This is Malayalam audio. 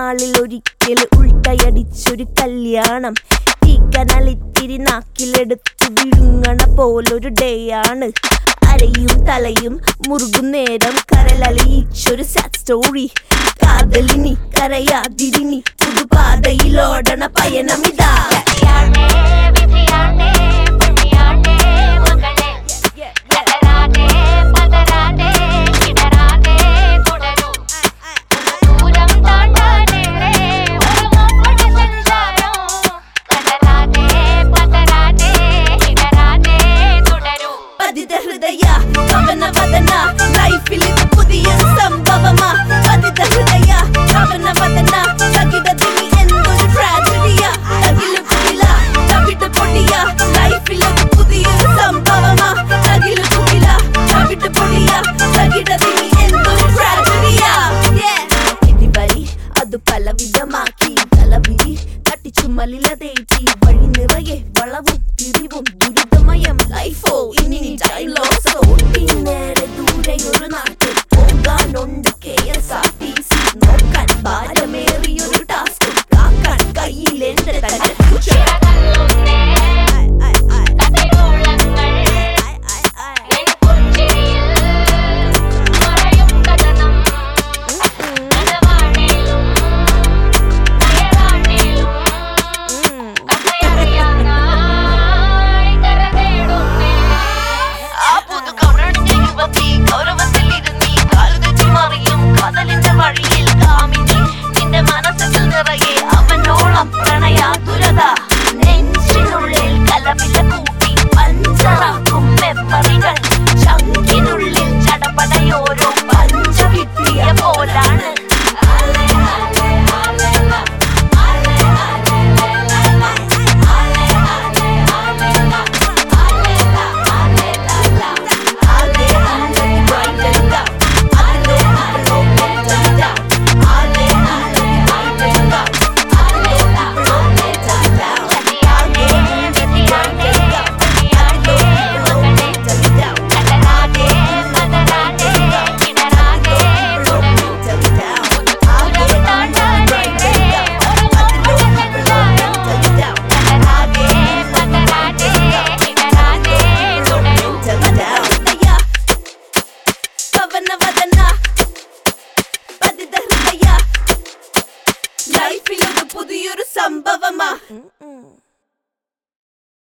നാളിൽ ഒരിക്കൽ ഉൾട്ടയടിച്ചൊരു കല്യാണം തീക്കനലിത്തിരി നാക്കിലെടുത്ത് വിഴുങ്ങണ പോലൊരു ഡേ ആണ് അരയും തലയും മുറുകും നേരം കരലലിയിച്ചൊരു സാഡ് സ്റ്റോറി കാതലിനി കരയാതിരിനി പുതുപാതയിലോടണ പയനമിതാ വിധിയാണേ വിധിയാണേ പുണ്യാണേ മകളെ തളരാതെ പതരാതെ ഇടരാതെ തുടരൂ ദൂരം താണ്ടാനേറെ ഒരു മുപ്പടി സഞ്ചാരം തളരാതെ പതരാതെ ഇടരാതെ തുടരൂ പതിത ഹൃദയ കവന വദന ലൈഫിൽ ഇത് പുതിയൊരു സംഭവമാ പതിത ഹൃദയ കവന വദന തകിടതിനി എന്തൊരു ട്രാജഡിയ തകില് കുടില തവിട്ട് പൊടിയ ലൈഫിൽ ഇത് പുതിയൊരു സംഭവമാ തകില് കുടില തവിട്ട് പൊടിയ തകിടതിനി എന്തൊരു ട്രാജഡിയ ഇടിവരി അത് പലവിധമാക്കി തലവിധി തട്ടിച്ചുമലിലതേറ്റി വഴി നിറയെ വളവും തിരിവും ദുരിതമയം ലൈഫോ ഇനി ടൈം ലോസോ നേരെ ദൂരെ ഒരു നാട്ടിൽ പോകാനുണ്ട് K S R T C നോക്കാൻ ഭാരമേറിയൊരു ടാസ്ക് കാക്കാൻ കയ്യിൽ എന്റെ തന്നെ ചിറകല്ലുന്നേ കതിരോളങ്ങൾ എൻ പുഞ്ചിരിയിൽ മറയും കഥനം കഥവാണിലും കയറാണിലും കഥയറിയാനായി കരതേടുന്നേ ആ പുതു കവറണിഞ്ഞ യുവതി ഗൗരവത്തിൽ ഇരുന്നീ കാലുതെറ്റി മറിയും കടലിന്റെ വഴിയിൽ കാമിനി നിന്റെ മനസ്സിൽ നിറയെ അവനോളം പ്രണയാതുരത നെഞ്ചിനുള്ളിൽ കലപില കൂട്ടി പഞ്ചറാക്കും മെമ്മറികൾ ചങ്കിനുള്ളിൽ ചടപടയോരോ പഞ്ച കിട്ടിയ പോലാണ് വിധിയാണേ വിധിയാണേ പുണ്യാണേ മകളെ തളരാതെ പതരാതെ ഇടരാതെ തുടരൂ ദൂരം താണ്ടാനേറെ ഒരു മുപ്പടി സഞ്ചാരം തളരാതെ പതരാതെ ഇടരാതെ തുടരൂ ലൈഫിലൊരു പുതിയൊരു സംഭവമാ